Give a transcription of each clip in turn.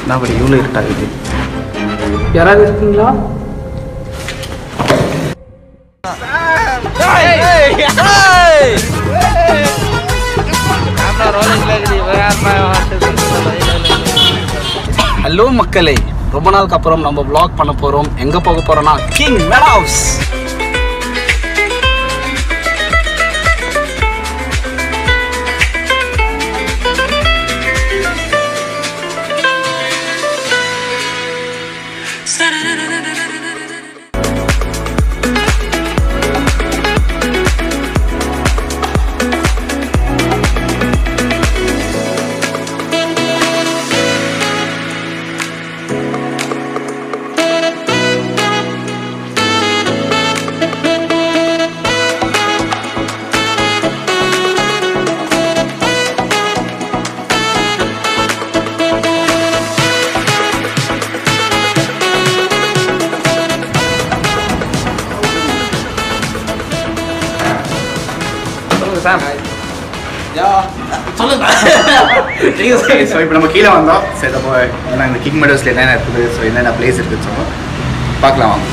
நான் அப்படி இவ்வளோ இருட்டாகுது யாராவது இருக்கீங்களா ஹலோ மக்களே ரொம்ப நாளுக்கு அப்புறம் நம்ம vlog பண்ண போகிறோம் எங்கே போக போகிறோம்னா கிங் மெட் ஹவுஸ் சொல்லுங்க ஸோ இப்போ நம்ம கீழே வந்தோம் சரி அப்போ என்ன இந்த கிங் மெடோஸில் என்னென்ன இருக்குது ஸோ என்னென்ன பிளேஸ் இருக்குன்னு சொல்லுவோம் பார்க்கலாம் வாங்க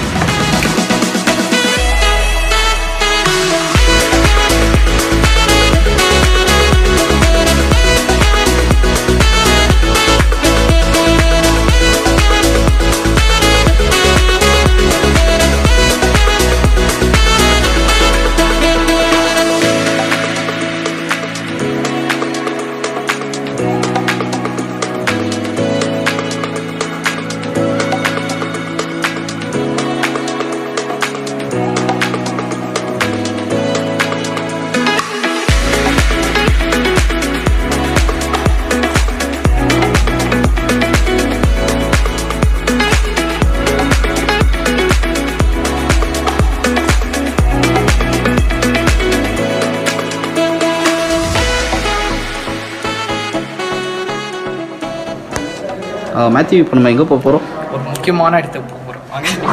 மேத்யூ இப்போ நம்ம எங்கே போக போகிறோம் ஒரு முக்கியமான இடத்துக்கு போக போகிறோம்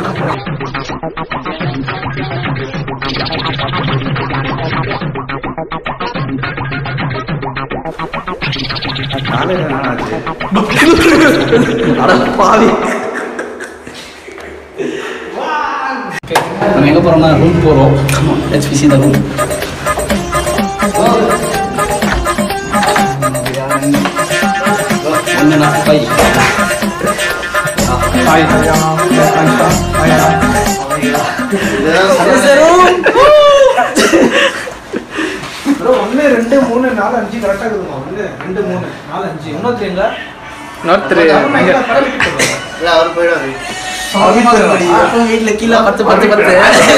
பாவி நம்ம எங்கே போகிறோம்னா ரூம் போகிறோம் ஹெச்பிசி தான் ரூம் ஒன்றுனா ஃபைவ் ஒன்று ரெண்டு மூணு நாலு அஞ்சு கரெக்டாக இருக்குமா ஒன்று ரெண்டு மூணு நாலு அஞ்சு இன்னொருத்தர் எங்க இன்னொருத்தர் வீட்டில் கீழே பத்து பத்து பத்து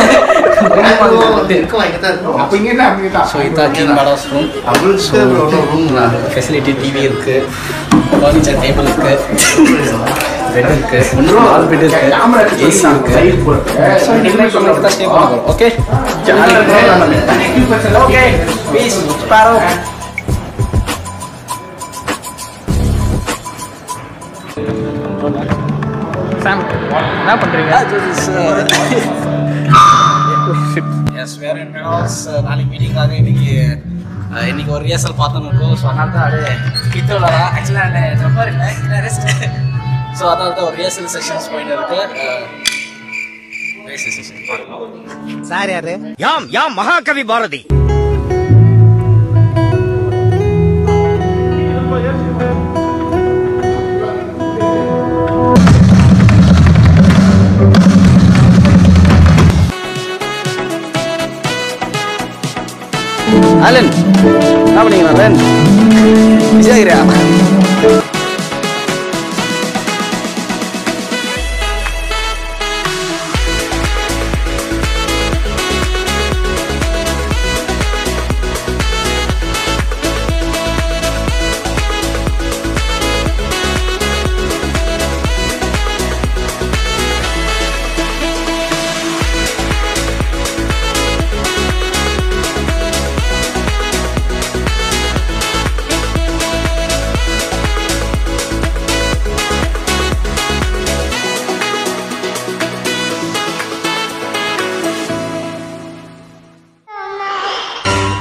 அப்போ இங்கே என்ன அப்படி ஸோ இதான் King Meadows room so room facility TV இருக்கு ஃபர்னிச்சர் டேபிள் இருக்கு பெட் இருக்கு ஒன்று நாலு பெட் இருக்கு ஏசி இருக்கு ஸோ இன்னைக்கு நைட் நம்ம தான் ஸ்டே பண்ண போகிறோம் okay okay peace sparrow Sam என்ன பண்ணுறீங்க எஸ் வேற என்ன நாளைக்கு மீட்டிங்காக இன்னைக்கு அஹ், இன்னைக்கு ஒரு ரிஹர்சல் பார்த்துன்னு இருக்கோம் ஸோ அதனால தான் அப்படியே கிட்ட விளாடா ஆக்சுவலாக நம்பர் இல்லை இல்லை ரெஸ்ட் ஸோ அதனால தான் ஒரு ரிஹர்சல் செஷன்ஸ் போயிட்டு இருக்கு ரிஹர்சல் செஷன் பார்க்கலாம் யாம் யாம் மகாகவி பாரதி ஆலன் என்ன பண்ணீங்க ஆலன் விஜயாகிரியா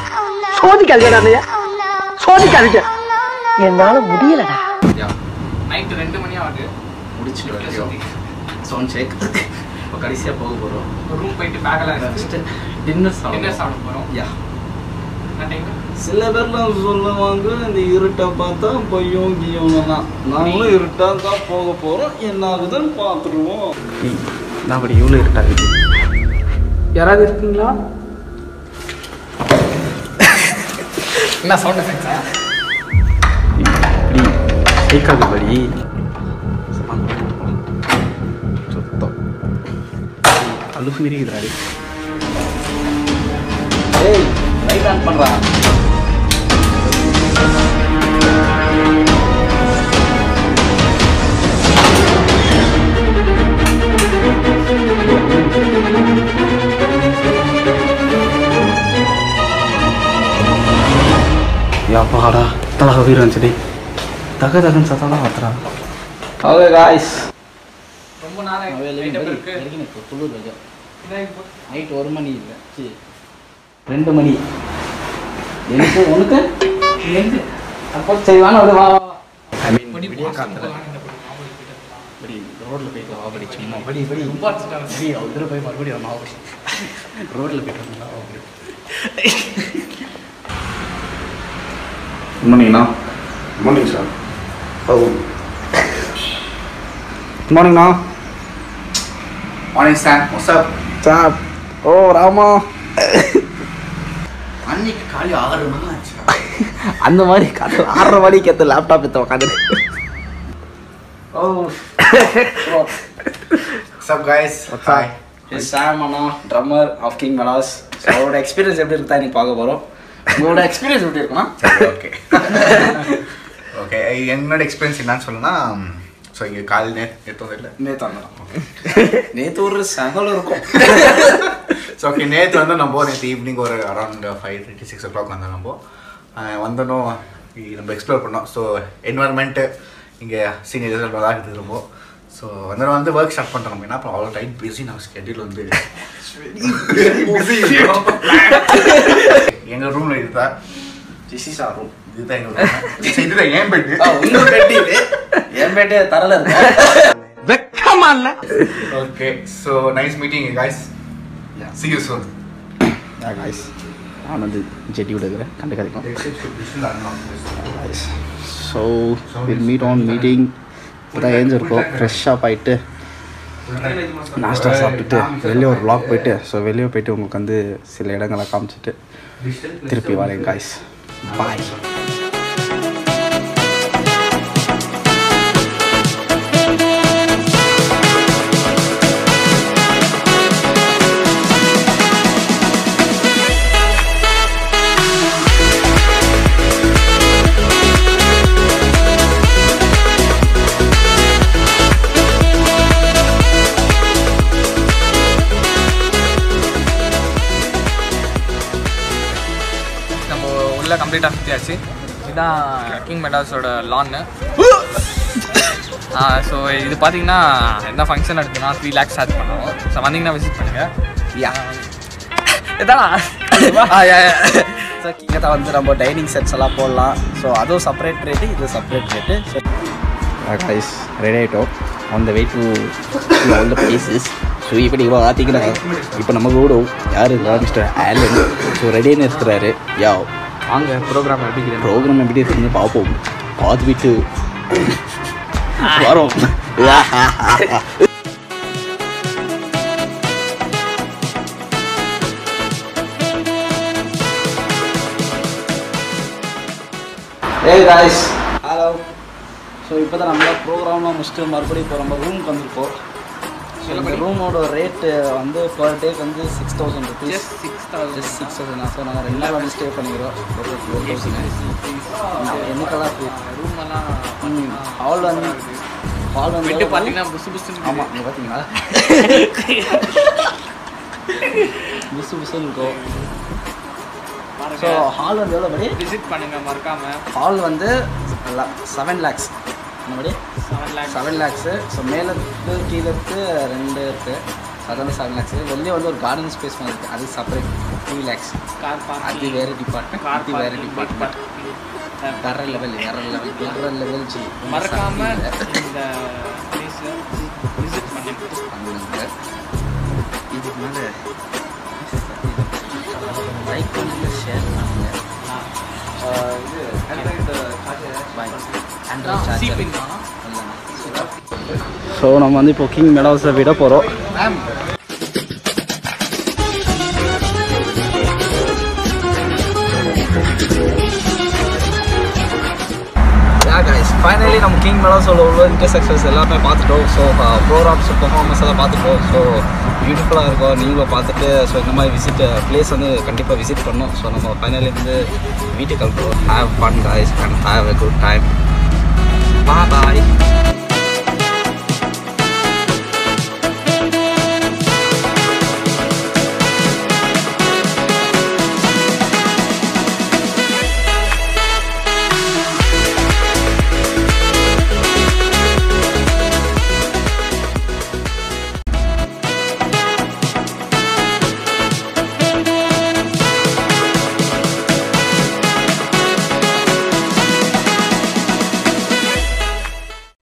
சோதிக்காதீங்க சோதிக்காதீங்க என்னால முடியலடா நைட்டு ரெண்டு மணி ஆகுது முடிச்சுட்டு வரைக்கும் சவுண்ட் செக் இப்போ கடைசியாக போக போகிறோம் ரூம் போயிட்டு பேக்கெல்லாம் ஃபஸ்ட்டு எடுத்துட்டு டின்னர் டின்னர் சாப்பிட போகிறோம் யா என்ன டைம் சில பேர்லாம் சொல்லுவாங்க இந்த இருட்டை பார்த்தா பையும் கியோலாம் நாங்களும் இருட்டாக தான் போக போகிறோம் என்ன ஆகுதுன்னு பார்த்துருவோம் நான் அப்படி இவ்வளோ இருட்டாகுது யாராவது இருக்கீங்களா என்ன சவுண்ட் எஃபெக்ட்ஸா இப்படி கேட்காது படி சுத்தம் அழுகு மிரிக்குதுறாடி ஏய் லைட் ஆன் பண்ணுறா யாப்பாடா தலக வீர் வந்துச்சு தக தகன் சத்தம் ஆத்துறா ஓகே காய்ஸ் ரொம்ப நாளாக இருக்கு குளிர் வைக்கும் இதான் இப்போ நைட் ஒரு மணி இல்லை சரி ரெண்டு மணி எனக்கு உனக்கு எனக்கு அப்போ சரி வாங்க அப்படியே வா ஐ மீன் பொடி விடிய காத்துல போகலாம் இந்த பொடி மாவு கிட்ட படி ரோட்ல போயிட்டு வா படி சும்மா படி படி ரொம்ப அடிச்சிட்டாங்க படி அவரு போய் மறுபடியும் மாவு ரோட்ல போயிட்டு வந்தா அப்படி குட் மார்னிங்ண்ணா மார்னிங் சார் ஓ குட் மார்னிங்ண்ணா மார்னிங் சார் வாட்ஸ்அப் சாப் ஓ ராமா அன்னைக்கு காலி ஆறு மணி ஆச்சு அந்த மாதிரி கதை ஆறரை மணிக்கு எத்த லேப்டாப் எத்த உட்காந்து oh what's up guys hi Sam அண்ணா ட்ரம்மர் ஆஃப் கிங் மெலாஸ் அவரோட எக்ஸ்பீரியன்ஸ் எப்படி இருக்கா நீ பார்க்க போகிறோம் உங்களோட எக்ஸ்பீரியன்ஸ் எப்படி இருக்குன்னா ஓகே ஓகே என்னோட எக்ஸ்பீரியன்ஸ் என்னன்னு சொல்லணும்னா ஸோ இங்கே கால் நே நேற்று வந்து இல்லை நேற்று வந்தோம் நேற்று ஒரு சகலம் இருக்கும் ஸோ ஓகே நேற்று வந்து நம்ம நேற்று ஈவினிங் ஒரு around five thirty six o'clock வந்தோம் நம்ம அஹ் வந்தோம் இ- நம்ம எக்ஸ்ப்ளோர் பண்ணோம் ஸோ என்வரன்மெண்ட்டு இங்கே சீனியர்ஸ் நல்லா இருக்குது ரொம்ப ஸோ வந்து வந்து ஒர்க் ஸ்டார்ட் பண்ணுறோம் அப்படின்னா அப்புறம் அவ்வளோ டைம் பிஸி நம்ம ஸ்கெட்யூல் வந்து எங்கள் ரூமில் இதுதான் திஸ் இஸ் ஆர் ரூம் இதுதான் எங்கள் ரூம் இதுதான் ஏன் பெட்டு உங்கள் பெட்டி இது என் பெட்டு தரல இருக்கும் வெக்கமா இல்ல okay so nice meeting guys see you soon guys நான் வந்து ஜெட்டி விடுக்கிறேன் கண்டுக்காதீங்க so will meet on meeting இப்போ தான் ஏஞ்சிருக்கோம் ஃப்ரெஷ்ஷாக ஆகிட்டு நாஸ்டா சாப்பிட்டுட்டு வெளியே ஒரு vlog போயிட்டு ஸோ வெளியே போயிட்டு உங்களுக்கு வந்து சில இடங்களை காமிச்சிட்டு திருப்பி வரேன் காய்ஸ் பாய் நம்ம உள்ள கம்ப்ளீட்டாக சுற்றியாச்சு இதுதான் கிங் மெடாஸோட லான்னு ஸோ இது பார்த்தீங்கன்னா என்ன ஃபங்க்ஷன் எடுத்துனா த்ரீ லேக்ஸ் சார்ஜ் பண்ணுவோம் ஸோ வந்தீங்கன்னா விசிட் பண்ணுங்கள் யா இதானா ஸோ இங்கே தான் வந்து நம்ம டைனிங் செட்ஸ் எல்லாம் போடலாம் ஸோ அதுவும் செப்பரேட் ரேட்டு இது செப்பரேட் ரேட்டு கைஸ் ரெடி ஆகிட்டோம் on the way to all the places so இப்போ நீங்கள் பார்த்தீங்கன்னா இப்போ நம்ம கூட யார் இருக்கா மிஸ்டர் ஆலன் ஸோ ரெடியாக இருக்கிறாரு யா வாங்க ப்ரோக்ராம் எப்படி ப்ரோக்ராம் எப்படி இருக்குன்னு பார்ப்போம் பார்த்துவிட்டு வரோம் ஏய் காய்ஸ் ஹலோ ஸோ இப்போ தான் நம்ம ப்ரோக்ராம்லாம் முடிச்சுட்டு மறுபடியும் இப்போ நம்ம ரூமுக்கு வந்திருக்கோம் ஸோ இந்த ரூமோட ரேட்டு வந்து பர் டேக்கு வந்து six thousand rupees six thousand six thousand so நாங்கள் ரெண்டு நாள் வந்து ஸ்டே பண்ணிக்கிறோம் ஒரு ஃபோர் தௌசண்ட் என்னக்கெல்லாம் இருக்கு ரூம் எல்லாம் ம் ஹால் வந்து ஹால் வந்து விட்டு பார்த்தீங்கன்னா புசு புசுன்னு ஆமாம் நீங்கள் பார்த்தீங்களா புசு புசுன்னு இருக்கும் ஸோ ஹால் வந்து எவ்வளோ படி விசிட் பண்ணுங்க மறக்காம ஹால் வந்து செவன் லேக்ஸ் என்னபடி seven lakhs seven lakhs so மேலே இருக்கு கீழே இருக்கு ரெண்டு இருக்குது அது வந்து செவன் லேக்ஸு வெளியே வந்து ஒரு கார்டன் ஸ்பேஸ் மாதிரி இருக்குது அது செப்பரேட் டூ லேக்ஸ் கார் அது பார்க்கிங் வேறு டிபார்ட்மெண்ட் கார் அது வேறு பார்க்கிங் டிபார்ட்மெண்ட் வேற லெவல் வேற லெவல் வேற லெவல் ஜி மறக்காம இந்த பிளேஸை விசிட் பண்ணுங்க பண்ணுங்க இதுக்கு மேலே லைக் பண்ணுங்க ஷேர் பண்ணுங்க சீப்பிங் ஸோ நம்ம வந்து இப்போ கிங் மெடாஸை விட போகிறோம் யா கைஸ் ஃபைனலி நம்ம கிங் மெடாஸோட உள்ள இன்டர்செக்ஷன்ஸ் எல்லாமே பார்த்துட்டோம் ஸோ ப்ரோக்ராம்ஸ் பெர்ஃபார்மன்ஸ் எல்லாம் பார்த்துட்டோம் ஸோ பியூட்டிஃபுல்லாக இருக்கும் நீங்களும் பார்த்துட்டு ஸோ இந்த மாதிரி விசிட் பிளேஸ் வந்து கண்டிப்பாக விசிட் பண்ணோம் ஸோ நம்ம ஃபைனலி வந்து வீட்டுக்கு கிளம்புறோம் have fun guys and have a good time bye bye